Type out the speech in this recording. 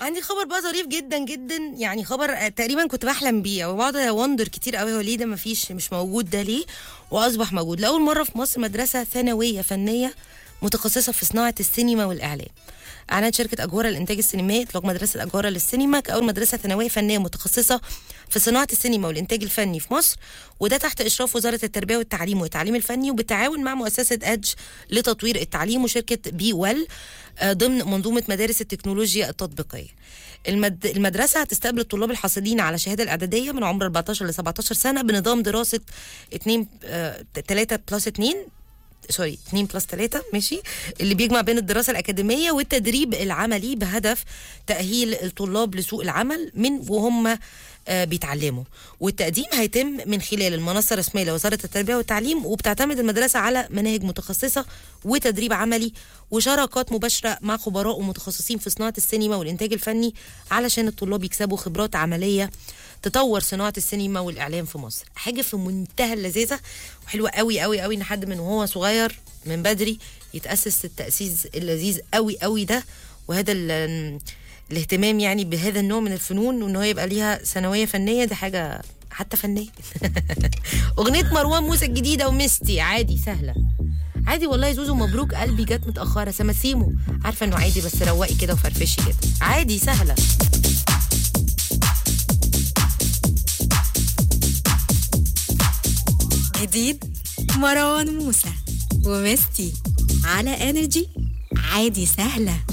عندي خبر بقى ظريف جدا جدا يعني خبر آه، تقريبا كنت بحلم بيه او بقعد اوندر كتير قوي هو ليه ده مفيش مش موجود ده ليه واصبح موجود لاول مره في مصر مدرسه ثانويه فنيه متخصصه في صناعه السينما والاعلام اعلنت شركه اجوره للانتاج السينمائي اطلاق مدرسه اجوره للسينما كاول مدرسه ثانويه فنيه متخصصه في صناعه السينما والانتاج الفني في مصر وده تحت اشراف وزاره التربيه والتعليم والتعليم الفني وبالتعاون مع مؤسسه ادج لتطوير التعليم وشركه بي ويل آه، ضمن منظومه مدارس التكنولوجيا التطبيقيه المد... المدرسه هتستقبل الطلاب الحاصلين على الشهاده الاعداديه من عمر 14 ل 17 سنه بنظام دراسه 2 3 بلس 2 سوري 2 بلس 3 ماشي اللي بيجمع بين الدراسه الاكاديميه والتدريب العملي بهدف تاهيل الطلاب لسوق العمل من وهم آه، بيتعلموا والتقديم هيتم من خلال المنصه الرسميه لوزاره التربيه والتعليم وبتعتمد المدرسه على مناهج متخصصه وتدريب عملي وشراكات مباشره مع خبراء ومتخصصين في صناعه السينما والانتاج الفني علشان الطلاب يكسبوا خبرات عمليه تطور صناعه السينما والاعلام في مصر حاجه في منتهى اللذاذه وحلوه قوي قوي قوي ان حد من وهو صغير من بدري يتاسس التاسيس اللذيذ قوي قوي ده وهذا ال- الاهتمام يعني بهذا النوع من الفنون وان هو يبقى ليها ثانويه فنيه دي حاجه حتى فنيه اغنيه مروان موسى الجديده ومستي عادي سهله عادي والله يا زوزو مبروك قلبي جت متاخره سماسيمو عارفه انه عادي بس روقي كده وفرفشي كده عادي سهله جديد مروان موسى ومستي على انرجي عادي سهله